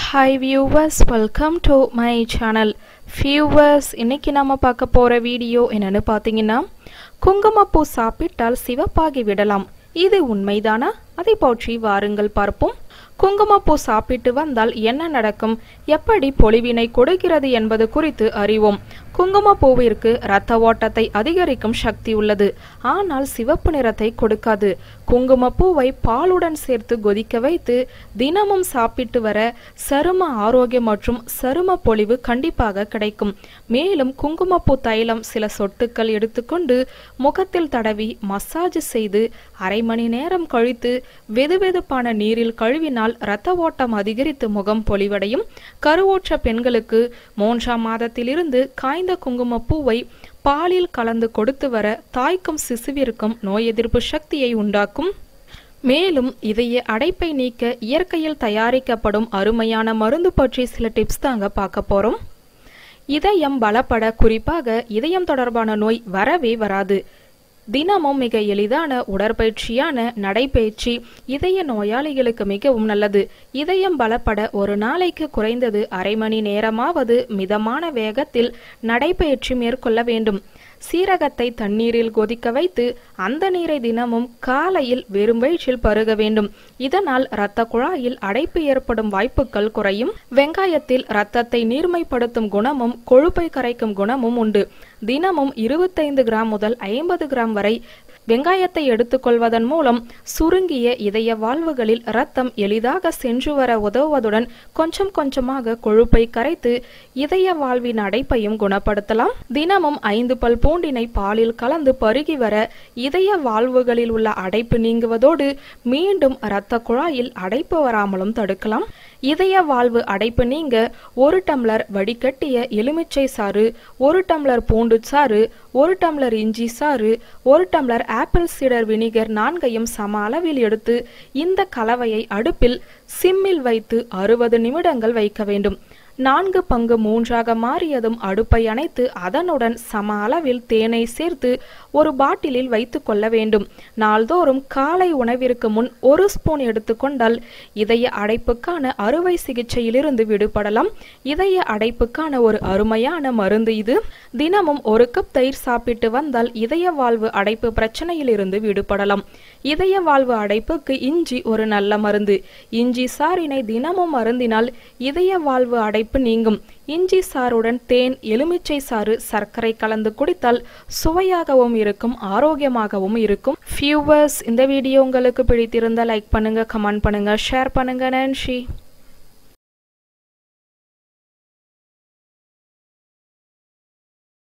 hi viewers welcome to my channel viewers இன்னைக்கு நம்ம பார்க்க போகிற வீடியோ என்னன்னு பார்த்தீங்கன்னா குங்குமப்பூ சாப்பிட்டால் சிவப்பாகி விடலாம் இது உண்மைதானா அதை பற்றி வாருங்கள் பார்ப்போம் குங்குமப்பூ சாப்பிட்டு வந்தால் என்ன நடக்கும் எப்படி பொலிவினை கொடுக்கிறது என்பது குறித்து அறிவோம் குங்குமப்பூவிற்கு இரத்த ஓட்டத்தை அதிகரிக்கும் சக்தி உள்ளது ஆனால் சிவப்பு நிறத்தை கொடுக்காது குங்குமப்பூவை பாலுடன் சேர்த்து கொதிக்க வைத்து தினமும் சாப்பிட்டு வர சரும ஆரோக்கியம் மற்றும் சரும பொலிவு கண்டிப்பாக கிடைக்கும் மேலும் குங்குமப்பூ தைலம் சில சொட்டுக்கள் எடுத்துக்கொண்டு முகத்தில் தடவி மசாஜ் செய்து அரை மணி நேரம் கழித்து வெதுவெதுப்பான நீரில் கழுவினால் இரத்த ஓட்டம் அதிகரித்து முகம் பொலிவடையும் கருவோற்ற பெண்களுக்கு மூன்றாம் மாதத்திலிருந்து காய்ந்த குங்குமப்பூவை பாலில் கலந்து கொடுத்து வர தாய்க்கும் சிசுவிற்கும் நோய் எதிர்ப்பு சக்தியை உண்டாக்கும் மேலும் இதய அடைப்பை நீக்க இயற்கையில் தயாரிக்கப்படும் அருமையான மருந்து பற்றி சில டிப்ஸ் தாங்க பார்க்க போறோம் இதயம் பலப்பட குறிப்பாக இதயம் தொடர்பான நோய் வரவே வராது தினமும் மிக எளிதான உடற்பயிற்சியான நடைபயிற்சி இதய நோயாளிகளுக்கு மிகவும் நல்லது இதயம் பலப்பட ஒரு நாளைக்கு குறைந்தது அரை மணி நேரமாவது மிதமான வேகத்தில் நடைபயிற்சி மேற்கொள்ள வேண்டும் சீரகத்தை தண்ணீரில் கொதிக்க வைத்து அந்த நீரை தினமும் காலையில் வெறும் வயிற்றில் பருக வேண்டும் இதனால் இரத்த குழாயில் அடைப்பு ஏற்படும் வாய்ப்புகள் குறையும் வெங்காயத்தில் இரத்தத்தை நீர்மைப்படுத்தும் குணமும் கொழுப்பை கரைக்கும் குணமும் உண்டு தினமும் இருபத்தைந்து கிராம் முதல் ஐம்பது கிராம் வரை வெங்காயத்தை எடுத்துக்கொள்வதன் மூலம் சுருங்கிய இதய வாழ்வுகளில் இரத்தம் எளிதாக சென்று வர உதவுவதுடன் கொஞ்சம் கொஞ்சமாக கொழுப்பை கரைத்து இதய வாழ்வின் அடைப்பையும் குணப்படுத்தலாம் தினமும் ஐந்து பல் பூண்டினை பாலில் கலந்து பருகி வர இதய வாழ்வுகளில் உள்ள அடைப்பு நீங்குவதோடு மீண்டும் இரத்த குழாயில் அடைப்பு வராமலும் தடுக்கலாம் இதய வாழ்வு அடைப்பு நீங்க ஒரு டம்ளர் வடிகட்டிய எலுமிச்சை சாறு ஒரு டம்ளர் பூண்டு சாறு ஒரு டம்ளர் இஞ்சி சாறு ஒரு டம்ளர் ஆப்பிள் சிடர் வினிகர் நான்கையும் சம அளவில் எடுத்து இந்த கலவையை அடுப்பில் சிம்மில் வைத்து அறுபது நிமிடங்கள் வைக்க வேண்டும் நான்கு பங்கு மூன்றாக மாறியதும் அடுப்பை அணைத்து அதனுடன் சம அளவில் தேனை சேர்த்து ஒரு பாட்டிலில் வைத்து கொள்ள வேண்டும் நாள்தோறும் காலை உணவிற்கு முன் ஒரு ஸ்பூன் எடுத்துக்கொண்டால் இதய அடைப்புக்கான அறுவை சிகிச்சையிலிருந்து விடுபடலாம் இதய அடைப்புக்கான ஒரு அருமையான மருந்து இது தினமும் ஒரு கப் தயிர் சாப்பிட்டு வந்தால் இதய வாழ்வு அடைப்பு பிரச்சனையிலிருந்து விடுபடலாம் இதய வாழ்வு அடைப்புக்கு இஞ்சி ஒரு நல்ல மருந்து இஞ்சி சாறினை தினமும் மருந்தினால் இதய வாழ்வு அடைப்பு நீங்கும் இஞ்சி சாறுடன் தேன் எலுமிச்சை சாறு சர்க்கரை கலந்து குடித்தால் சுவையாகவும் இருக்கும் ஆரோக்கியமாகவும் இருக்கும் ஃபியூவர்ஸ் இந்த வீடியோ உங்களுக்கு பிடித்திருந்தால் லைக் பண்ணுங்க கமெண்ட் பண்ணுங்க ஷேர் பண்ணுங்க நன்றி